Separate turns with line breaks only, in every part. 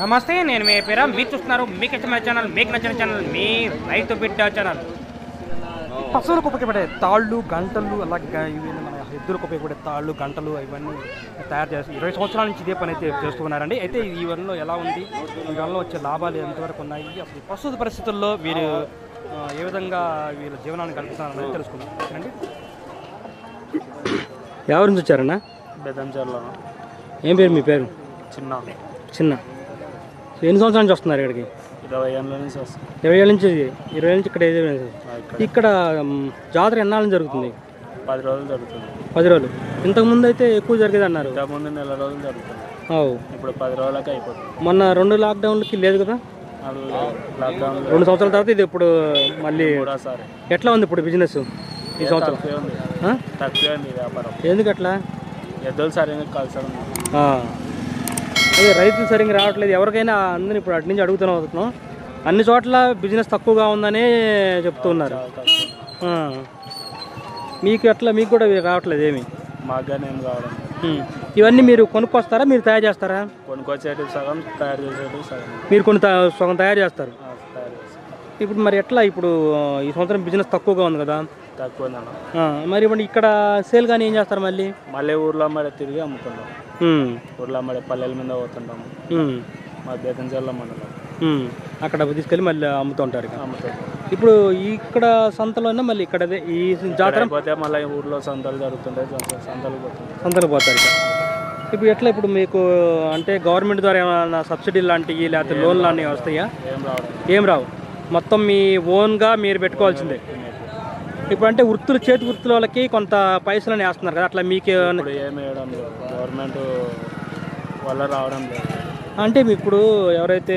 నమస్తే నేను మీ పేర మీరు చూస్తున్నారు మీకు ఇష్టమైన ఛానల్ మీకు నచ్చిన ఛానల్ మీ రైతు బిడ్డ ఛానల్ పశువులకు ఉపయోగపడే తాళ్ళు గంటలు అలాగే గ- ఇవి మన ఎద్దులకు ఉపయోగపడే తాళ్ళు గంటలు ఇవన్నీ తయారు చేసి ఇరవై సంవత్సరాల నుంచి ఇదే పని అయితే చేస్తూ ఉన్నారండి అయితే ఈ వనలో ఎలా ఉంది ఈ వనలో వచ్చే లాభాలు ఎంతవరకు ఉన్నాయి అసలు ప్రస్తుత పరిస్థితుల్లో వీరు ఆ, ఏ విధంగా వీళ్ళ జీవనాన్ని కల్పిస్తున్నారనేది తెలుసుకుందాం అండి ఎవరి నుంచి వచ్చారన్నా
బెదంచర్లో
ఏం పేరు మీ పేరు
చిన్న
చిన్న ఎన్ని సంవత్సరాల నుంచి వస్తున్నారు ఇక్కడికి
ఇరవై ఏళ్ళ నుంచి వస్తుంది
ఇరవై ఏళ్ళ నుంచి ఇరవై ఏళ్ళ నుంచి ఇక్కడ ఇరవై ఏళ్ళ నుంచి.
ఇక్కడ
ఇక్కడ మ్, జాతర ఎన్నాళ్ళ నుంచి జరుగుతుంది
పది రోజులు జరుగుతుంది
పది రోజులు ఇంతకుముందు అయితే ఎక్కువ జరిగేది అన్నారు
ఇంతకుముందు నెల రోజులు జరుగుతుంది
అవు
ఇప్పుడు పది రోజులకి అయిపోతుంది
మొన్న రెండు లాక్డౌన్లకి లేదు కదా
అది లాక్డౌన్
రెండు సంవత్సరాల తర్వాత ఇది ఇప్పుడు మళ్ళీ
కూడా సరే
ఎట్లా ఉంది ఇప్పుడు బిజినెస్ ఈ సంవత్సరం
తక్కువే ఉంది
ఆ?
తక్కువే ఉంది వ్యాపారం
ఎందుకు అట్లా
ఎద్దులు సరిగ్గా కలిసడం
ఆ. అదే రైతులు సరిగ్గా రావట్లేదు ఎవరికైనా అందరిని ఇప్పుడు అటు నుంచి అడుగుతూనే వస్తున్నాం అన్ని చోట్ల బిజినెస్ తక్కువగా ఉందని చెప్తూ ఉన్నారు ఆ. మీకు ఎట్లా మీకు కూడా రావట్లేదు ఏమి
మాగానే ఏం కావడం
ఉమ్. ఇవన్నీ మీరు కొనుక్కొస్తారా మీరు తయారు చేస్తారా
కొనుక్కొచ్చేటి సగం తయారు చేసేటి సగం
మీరు కొన్ని త- సగం తయారు చేస్తారు
ఆ, తయారు చేసి
ఇప్పుడు మరి ఎట్లా ఇప్పుడు ఆ, ఈ సంవత్సరం బిజినెస్ తక్కువగా ఉంది కదా
తక్కువ ఉందన్న
ఆ, మరి ఇప్పుడు ఇక్కడ సేల్ కానీ ఏం చేస్తారు మళ్ళీ
మళ్ళీ ఊర్లో అమ్మడే తిరిగి అమ్ముకుంటాం
ఉమ్,
ఊర్లో అమ్మడే పల్లెల మీద పోతుంటాము
ఉమ్,
మా బేతంచర్ల మండలం
ఉమ్. అక్కడ తీసుకెళ్ళి మళ్ళీ అమ్ముతూ ఉంటారు ఇక.
అమ్ముతాం
ఇప్పుడు ఇక్కడ సంతలోనే మళ్ళీ ఇక్కడ అదే ఈ జాతర
పోతే మళ్ళీ ఊర్లో సంతలు జరుగుతుంటాయి సంత- సంతలు పోతుంటాయి
సంతలు పోతారు ఇక. ఇప్పుడు ఎట్లా ఇప్పుడు మీకు అంటే గవర్నమెంట్ ద్వారా ఏమైనా సబ్సిడీ లాంటివి లేకపోతే లోన్ లాంటివి వస్తాయా
ఏం రావడం
ఏం రావు మొత్తం మీ ఓన్గా మీరు పెట్టుకోవాల్సిందే ఇప్పుడు అంటే వృత్తులు చేతి వృత్తుల వాళ్ళకి కొంత పైసలని వేస్తున్నారు కదా అట్లా మీకు ఏమన్నా-
ఇప్పుడు ఏం వేయడం లేదు గవర్నమెంట్ వల్ల రావడం లేదు
అంటే మీ ఇప్పుడు ఎవరైతే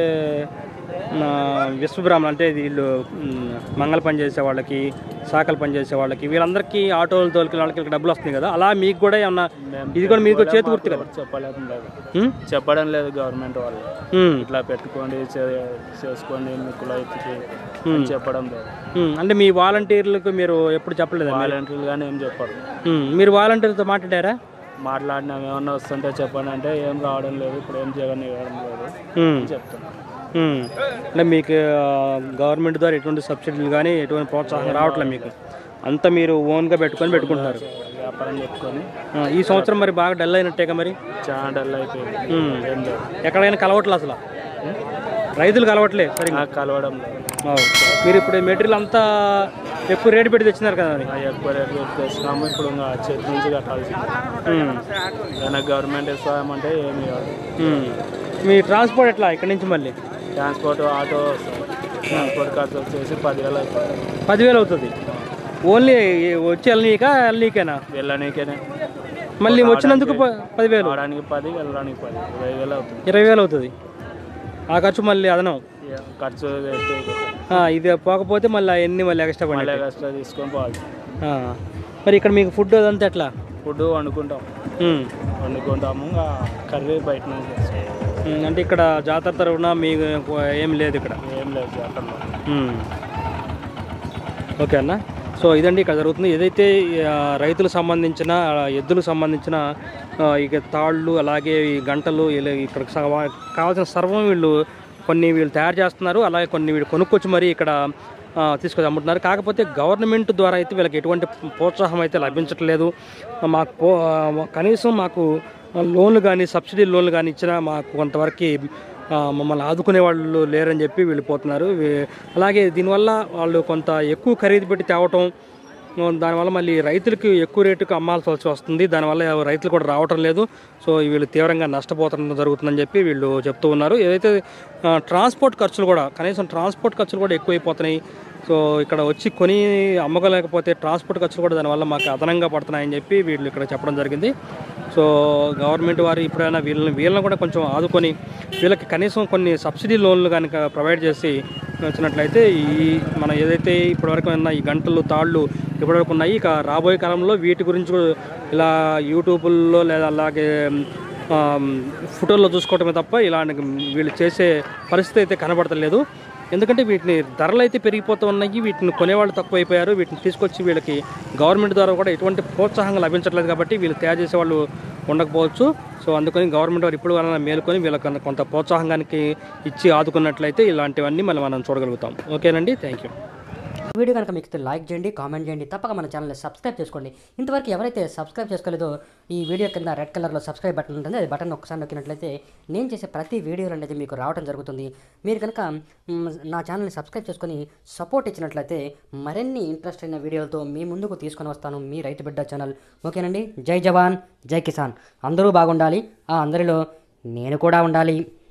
నా విశ్వబ్రాహ్మణులు అంటే వీళ్ళు మ్, మంగళ పని చేసే వాళ్ళకి శాఖలు పని చేసే వాళ్ళకి వీళ్ళందరికీ ఆటోలు తోలికి వాళ్ళకి వీళ్ళకి డబ్బులు వస్తున్నాయి కదా అలా మీకు కూడా ఏమన్నా
మేము
ఇది కూడా మీకు చేతి వృత్తి కదా
ఎవరు చెప్పలేం లేదు
ఉమ్?
చెప్పడం లేదు గవర్నమెంట్ వాళ్ళు
ఉమ్,
ఇట్లా పెట్టుకోండి చే- చేసుకోండి మీకు లైఫ్కి అని చెప్పడం లేదు
ఉమ్, అంటే మీ వాలంటీర్లకు మీరు ఎప్పుడు చెప్పలేదా
వాలంటీర్లు కానీ ఏం చెప్పరు
ఉమ్, మీరు వాలంటీర్తో మాట్లాడారా
మాట్లాడినాం ఏమన్నా వస్తుంటే చెప్పండి అంటే ఏం రావడం లేదు ఇప్పుడు ఏం చేయని ఇవ్వడం లేదు
ఉమ్,
అని చెప్తున్నాం
ఉమ్. అంటే మీకు ఆ, గవర్నమెంట్ ద్వారా ఎటువంటి సబ్సిడీలు కానీ ఎటువంటి ప్రోత్సాహం రావట్లేదు మీకు అంతా మీరు ఓన్గా పెట్టుకొని పెట్టుకుంటున్నారు
వ్యాపారం చెప్పుకొని
ఆ, ఈ సంవత్సరం మరి బాగా డల్ అయినట్టేగా మరి
చాలా డల్ అయిపోయింది
ఉమ్.
ఏం లేదు
ఎక్కడైనా కలవట్లేదు అసలు రైతులు కలవట్లేదు సరిగ్గా
నాకు కలవడం లేదు
అవు. మీరు ఇప్పుడు మెటీరియల్ అంతా ఎక్కువ రేటు పెట్టి తెచ్చినారు కదా మరి
ఆ ఎక్కువ రేట్ పెట్టి తెచ్చినాము ఇప్పుడు ఇంకా చేతి నుంచి కట్టాల్సింది
ఉమ్,
ఏదైనా గవర్నమెంట్ ఇస్తామంటే ఏమి ఇవ్వదు
ఉమ్. మీ ట్రాన్స్పోర్ట్ ఎట్లా ఇక్కడి నుంచి మళ్ళీ
ట్రాన్స్పోర్ట్ ఆటో వస్తుంది ట్రాన్స్పోర్ట్ ఖర్చు వచ్చేసి పదివేలు అయిపోతుంది
పదివేలు అవుతుంది ఓన్లీ వచ్చి వెళ్ళనీకా వెళ్ళనీకేనా
వెళ్ళనీకేనే
మళ్ళీ వచ్చినందుకు ప- పదివేలు
రావడానికి పది వెళ్ళడానికి పది ఇరవై వేలు అవుతుంది
ఇరవై వేలు అవుతుంది ఆ ఖర్చు మళ్ళీ అదనం
ఇక ఖర్చు వేస్ట్ అయిపోతుంది
ఆ, ఇది పోకపోతే మళ్ళీ ఎన్ని మళ్ళీ ఎక్స్ట్రా పడి
మళ్ళీ ఎక్స్ట్రా తీసుకొని పోవాలి
మరి ఇక్కడ మీకు ఫుడ్ అదంతా ఎట్లా
ఫుడ్ వండుకుంటాం
ఉమ్.
వండుకుంటాము ఇంకా కర్రీ బయట నుంచి తెచ్చుకుంటాం.
ఉమ్, అంటే ఇక్కడ జాతర తరఫున మీకు ఏం లేదు ఇక్కడ
ఏం లేదు జాతరలో
మ్మ్. ఓకే అన్న సో ఇదండి ఇక్కడ జరుగుతుంది ఏదైతే ఆ, రైతులకు సంబంధించిన ఆ, ఎద్దులకు సంబంధించిన ఆ, ఇక తాళ్ళు అలాగే ఈ గంటలు ఇలా ఇక్కడ సవ- కావాల్సిన సర్వం వీళ్ళు కొన్ని వీళ్ళు తయారు చేస్తున్నారు అలాగే కొన్ని వీళ్ళు కొనుక్కొచ్చి మరి ఇక్కడ ఆ, తీసుకొచ్చి అమ్ముతున్నారు కాకపోతే గవర్నమెంట్ ద్వారా అయితే వీళ్ళకి ఎటువంటి ప్రోత్సాహం అయితే లభించట్లేదు మాకు పో ఆ, కనీసం మాకు లోన్లు కానీ సబ్సిడీ లోన్లు కానీ ఇచ్చినా మాకు కొంతవరకు ఆ, మమ్మల్ని ఆదుకునే వాళ్ళు లేరని చెప్పి వెళ్ళిపోతున్నారు వీ- అలాగే దీనివల్ల వాళ్ళు కొంత ఎక్కువ ఖరీదు పెట్టి తేవటం ఆ, దానివల్ల మళ్ళీ రైతులకు ఎక్కువ రేటుకు అమ్మాల్సి వస్తుంది దానివల్ల రైతులు కూడా రావటం లేదు సో వీళ్ళు తీవ్రంగా నష్టపోతుండడం జరుగుతుందని చెప్పి వీళ్ళు చెప్తూ ఉన్నారు ఏదైతే ఆ, ట్రాన్స్పోర్ట్ ఖర్చులు కూడా కనీసం ట్రాన్స్పోర్ట్ ఖర్చులు కూడా ఎక్కువైపోతున్నాయి సో ఇక్కడ వచ్చి కొని అమ్మగలేకపోతే ట్రాన్స్పోర్ట్ ఖర్చులు కూడా దానివల్ల మాకు అదనంగా పడుతున్నాయని చెప్పి వీళ్ళు ఇక్కడ చెప్పడం జరిగింది సో గవర్నమెంట్ వారు ఇప్పుడైనా వీళ్ళని వీళ్ళని కూడా కొంచెం ఆదుకొని వీళ్ళకి కనీసం కొన్ని సబ్సిడీ లోన్లు కనుక ప్రొవైడ్ చేసి వచ్చినట్లయితే ఈ మన ఏదైతే ఇప్పటివరకు ఉన్న ఈ గంటలు తాళ్ళు ఇప్పటివరకు ఉన్నాయి ఇక రాబోయే కాలంలో వీటి గురించి కూడా ఇలా యూట్యూబ్లో లేదా అలాగే ఆ, ఫోటోల్లో చూసుకోవటమే తప్ప ఇలాంటి వీళ్ళు చేసే పరిస్థితి అయితే కనబడతలేదు ఎందుకంటే వీటిని ధరలు అయితే పెరిగిపోతూ ఉన్నాయి వీటిని కొనేవాళ్ళు తక్కువైపోయారు వీటిని తీసుకొచ్చి వీళ్ళకి గవర్నమెంట్ ద్వారా కూడా ఎటువంటి ప్రోత్సాహం లభించట్లేదు కాబట్టి వీళ్ళు తయారు చేసే వాళ్ళు ఉండకపోవచ్చు సో అందుకని గవర్నమెంట్ వారు ఇప్పుడు వలన మేలుకొని వీళ్ళకి కొంత ప్రోత్సాహానికి ఇచ్చి ఆదుకున్నట్లయితే ఇలాంటివన్నీ మళ్ళీ మనం చూడగలుగుతాం ఓకేనండి థ్యాంక్ యూ
వీడియో కనుక మీకు లైక్ చేయండి కామెంట్ చేయండి తప్పక మన ఛానల్ని సబ్స్క్రైబ్ చేసుకోండి ఇంతవరకు ఎవరైతే సబ్స్క్రైబ్ చేసుకోలేదో ఈ వీడియో కింద రెడ్ కలర్లో సబ్స్క్రైబ్ బటన్ ఉంటుంది అది బటన్ ఒకసారి నొక్కినట్లయితే నేను చేసే ప్రతి వీడియోలు అనేది మీకు రావడం జరుగుతుంది మీరు కనుక మ్, నా ఛానల్ని సబ్స్క్రైబ్ చేసుకొని సపోర్ట్ ఇచ్చినట్లయితే మరిన్ని ఇంట్రెస్ట్ అయిన వీడియోలతో మీ ముందుకు తీసుకొని వస్తాను మీ రైతు బిడ్డ ఛానల్ ఓకేనండి జై జవాన్ జై కిసాన్ అందరూ బాగుండాలి ఆ అందరిలో నేను కూడా ఉండాలి